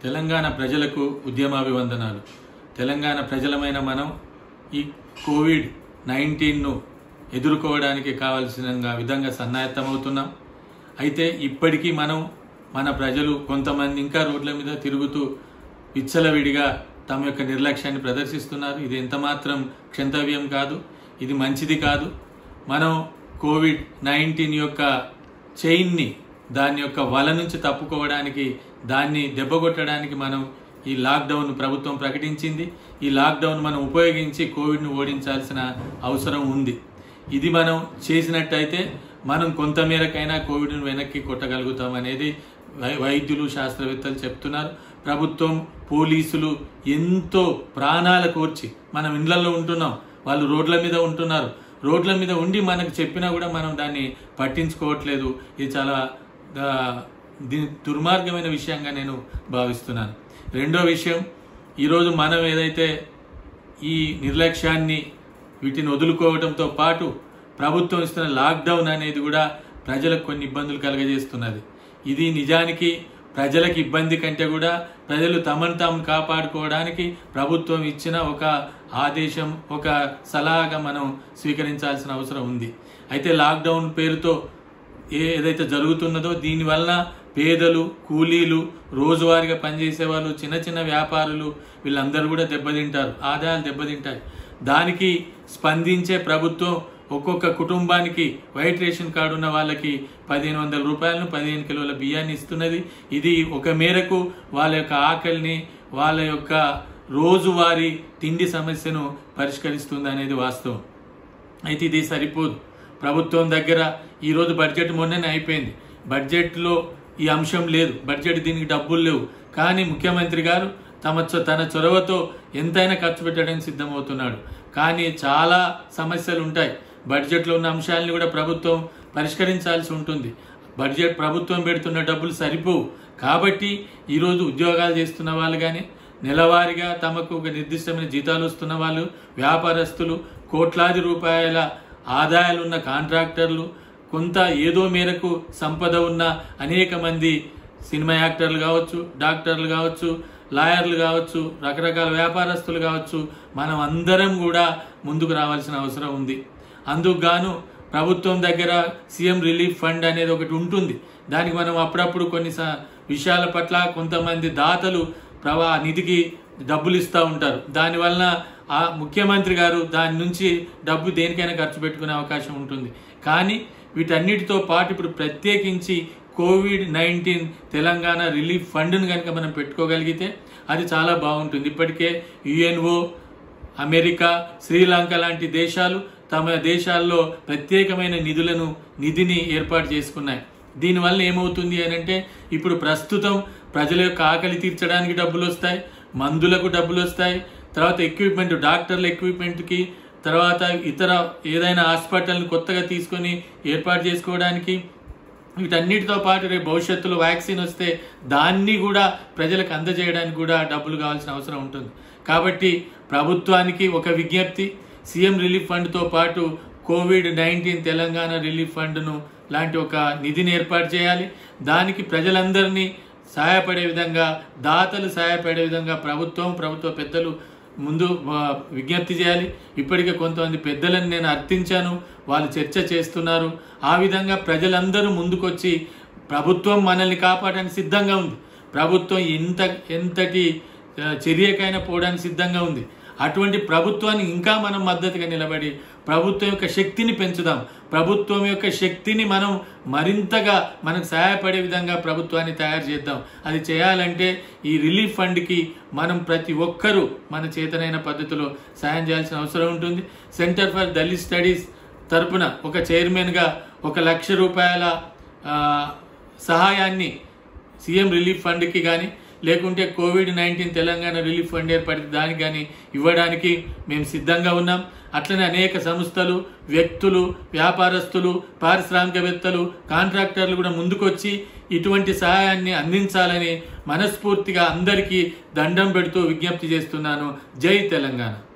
తెలంగాణ ప్రజలకు ఉద్యమాభివందనాలు తెలంగాణ ప్రజలమైన మనం ఈ కోవిడ్ నైన్టీన్ను ఎదుర్కోవడానికి కావాల్సిన విధంగా సన్నాయత్తమవుతున్నాం అయితే ఇప్పటికీ మనం మన ప్రజలు కొంతమంది ఇంకా రోడ్ల మీద తిరుగుతూ విచ్చలవిడిగా తమ యొక్క నిర్లక్ష్యాన్ని ప్రదర్శిస్తున్నారు ఇది ఎంత మాత్రం క్షంతవ్యం కాదు ఇది మంచిది కాదు మనం కోవిడ్ నైన్టీన్ యొక్క చైన్ని దాని యొక్క వల నుంచి తప్పుకోవడానికి దాన్ని దెబ్బకొట్టడానికి మనం ఈ లాక్డౌన్ ప్రభుత్వం ప్రకటించింది ఈ లాక్డౌన్ మనం ఉపయోగించి కోవిడ్ను ఓడించాల్సిన అవసరం ఉంది ఇది మనం చేసినట్టయితే మనం కొంతమేరకైనా కోవిడ్ను వెనక్కి కొట్టగలుగుతాం అనేది వై- వైద్యులు శాస్త్రవేత్తలు చెప్తున్నారు ప్రభుత్వం పోలీసులు ఎంతో ప్రాణాల కోర్చి మనం ఇండ్లలో ఉంటున్నాం వాళ్ళు రోడ్ల మీద ఉంటున్నారు రోడ్ల మీద ఉండి మనకు చెప్పినా కూడా మనం దాన్ని పట్టించుకోవట్లేదు ఇది చాలా ఆ, దీని దుర్మార్గమైన విషయంగా నేను భావిస్తున్నాను రెండో విషయం ఈరోజు మనం ఏదైతే ఈ నిర్లక్ష్యాన్ని వీటిని వదులుకోవడంతో పాటు ప్రభుత్వం ఇస్తున్న లాక్డౌన్ అనేది కూడా ప్రజలకు కొన్ని ఇబ్బందులు కలగజేస్తున్నది ఇది నిజానికి ప్రజలకు ఇబ్బంది కంటే కూడా ప్రజలు తమను తాము కాపాడుకోవడానికి ప్రభుత్వం ఇచ్చిన ఒక ఆదేశం ఒక సలహాగా మనం స్వీకరించాల్సిన అవసరం ఉంది అయితే లాక్డౌన్ పేరుతో ఏ ఏదైతే జరుగుతున్నదో దీనివల్ల పేదలు కూలీలు రోజువారీగా పనిచేసే వాళ్ళు చిన్న చిన్న వ్యాపారులు వీళ్ళందరూ కూడా దెబ్బతింటారు ఆదాయాలు దెబ్బతింటాయి దానికి స్పందించే ప్రభుత్వం ఒక్కొక్క కుటుంబానికి వైట్ రేషన్ కార్డు ఉన్న వాళ్ళకి పదిహేను వందల రూపాయలను పదిహేను కిలోల బియ్యాన్ని ఇస్తున్నది ఇది ఒక మేరకు వాళ్ళ యొక్క ఆకలిని వాళ్ళ యొక్క రోజువారీ తిండి సమస్యను పరిష్కరిస్తుంది అనేది వాస్తవం అయితే ఇది సరిపోదు ప్రభుత్వం దగ్గర ఈరోజు బడ్జెట్ మొన్ననే అయిపోయింది బడ్జెట్లో ఈ అంశం లేదు బడ్జెట్ దీనికి డబ్బులు లేవు కానీ ముఖ్యమంత్రి గారు తమ చొ- తన చొరవతో ఎంతైనా ఖర్చు పెట్టడానికి సిద్ధమవుతున్నాడు కానీ చాలా సమస్యలు ఉంటాయి బడ్జెట్లో ఉన్న అంశాలను కూడా ప్రభుత్వం పరిష్కరించాల్సి ఉంటుంది బడ్జెట్ ప్రభుత్వం పెడుతున్న డబ్బులు సరిపోవు కాబట్టి ఈరోజు ఉద్యోగాలు చేస్తున్న వాళ్ళు కానీ నెలవారీగా తమకు ఒక నిర్దిష్టమైన జీతాలు వస్తున్న వాళ్ళు వ్యాపారస్తులు కోట్లాది రూపాయల ఆదాయాలు ఉన్న కాంట్రాక్టర్లు కొంత ఏదో మేరకు సంపద ఉన్న అనేక మంది సినిమా యాక్టర్లు కావచ్చు డాక్టర్లు కావచ్చు లాయర్లు కావచ్చు రకరకాల వ్యాపారస్తులు కావచ్చు మనం అందరం కూడా ముందుకు రావాల్సిన అవసరం ఉంది అందుకు గాను ప్రభుత్వం దగ్గర సీఎం రిలీఫ్ ఫండ్ అనేది ఒకటి ఉంటుంది దానికి మనం అప్పుడప్పుడు కొన్ని స- విషయాల పట్ల కొంతమంది దాతలు ప్రవా నిధికి డబ్బులు ఇస్తూ ఉంటారు దానివలన ఆ ముఖ్యమంత్రి గారు దాని నుంచి డబ్బు దేనికైనా ఖర్చు పెట్టుకునే అవకాశం ఉంటుంది కానీ వీటన్నిటితో పాటు ఇప్పుడు ప్రత్యేకించి కోవిడ్ నైన్టీన్ తెలంగాణ రిలీఫ్ ఫండ్ను కనుక మనం పెట్టుకోగలిగితే అది చాలా బాగుంటుంది ఇప్పటికే యుఎన్ఓ అమెరికా శ్రీలంక లాంటి దేశాలు తమ దేశాల్లో ప్రత్యేకమైన నిధులను నిధిని ఏర్పాటు చేసుకున్నాయి దీనివల్ల ఏమవుతుంది అని అంటే ఇప్పుడు ప్రస్తుతం ప్రజల యొక్క ఆకలి తీర్చడానికి డబ్బులు వస్తాయి మందులకు డబ్బులు వస్తాయి తర్వాత ఎక్విప్మెంట్ డాక్టర్ల ఎక్విప్మెంట్కి తర్వాత ఇతర ఏదైనా హాస్పిటల్ని కొత్తగా తీసుకొని ఏర్పాటు చేసుకోవడానికి వీటన్నిటితో పాటు రేపు భవిష్యత్తులో వ్యాక్సిన్ వస్తే దాన్ని కూడా ప్రజలకు అందజేయడానికి కూడా డబ్బులు కావాల్సిన అవసరం ఉంటుంది కాబట్టి ప్రభుత్వానికి ఒక విజ్ఞప్తి సీఎం రిలీఫ్ ఫండ్తో పాటు కోవిడ్ నైన్టీన్ తెలంగాణ రిలీఫ్ ఫండ్ను లాంటి ఒక నిధిని ఏర్పాటు చేయాలి దానికి ప్రజలందరినీ సహాయపడే విధంగా దాతలు సహాయపడే విధంగా ప్రభుత్వం ప్రభుత్వ పెద్దలు ముందు ఆ, విజ్ఞప్తి చేయాలి ఇప్పటికే కొంతమంది పెద్దలను నేను అర్థించాను వాళ్ళు చర్చ చేస్తున్నారు ఆ విధంగా ప్రజలందరూ ముందుకొచ్చి ప్రభుత్వం మనల్ని కాపాడడానికి సిద్ధంగా ఉంది ప్రభుత్వం ఎంత ఎంతటి ఆ, చర్యకైనా పోవడానికి సిద్ధంగా ఉంది అటువంటి ప్రభుత్వాన్ని ఇంకా మనం మద్దతుగా నిలబడి ప్రభుత్వం యొక్క శక్తిని పెంచుదాం ప్రభుత్వం యొక్క శక్తిని మనం మరింతగా మనకు సహాయపడే విధంగా ప్రభుత్వాన్ని తయారు చేద్దాం అది చేయాలంటే ఈ రిలీఫ్ ఫండ్కి మనం ప్రతి ఒక్కరూ మన చేతనైన పద్ధతిలో సాయం చేయాల్సిన అవసరం ఉంటుంది సెంటర్ ఫర్ దళిత్ స్టడీస్ తరపున ఒక చైర్మన్గా ఒక లక్ష రూపాయల ఆ, సహాయాన్ని సీఎం రిలీఫ్ ఫండ్కి కానీ లేకుంటే covid nineteen Telangana relief fund ఏర్పడితే దానికి కానీ ఇవ్వడానికి మేము సిద్ధంగా ఉన్నాం అట్లనే అనేక సంస్థలు వ్యక్తులు వ్యాపారస్తులు పారిశ్రామికవేత్తలు కాంట్రాక్టర్లు కూడా ముందుకొచ్చి ఇటువంటి సహాయాన్ని అందించాలని మనస్ఫూర్తిగా అందరికీ దండం పెడుతూ విజ్ఞప్తి చేస్తున్నాను జై తెలంగాణ